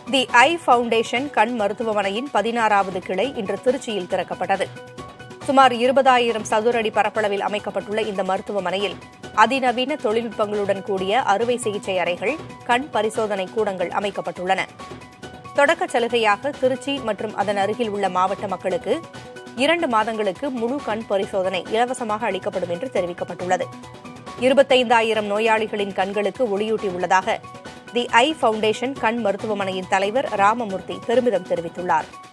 தி ஐ foundation கண் மருத்துவமனையின் பதினாறாவது கிளை இன்று திருச்சியில் திறக்கப்பட்டது சுமார் இருபதாயிரம் சதுர அடி பரப்பளவில் அமைக்கப்பட்டுள்ள இந்த மருத்துவமனையில் அதிநவீன தொழில்நுட்பங்களுடன் கூடிய அறுவை சிகிச்சை அறைகள் கண் பரிசோதனை கூடங்கள் அமைக்கப்பட்டுள்ளன தொடக்க சலுகையாக திருச்சி மற்றும் அதன் அருகில் உள்ள மாவட்ட மக்களுக்கு இரண்டு மாதங்களுக்கு முழு கண் பரிசோதனை இலவசமாக அளிக்கப்படும் என்று தெரிவிக்கப்பட்டுள்ளது இருபத்தைந்தாயிரம் நோயாளிகளின் கண்களுக்கு ஒளியூட்டியுள்ளதாக தி ஐ ஃபவுண்டேஷன் கண் மருத்துவமனையின் தலைவர் ராமமூர்த்தி பெருமிதம் தெரிவித்துள்ளார்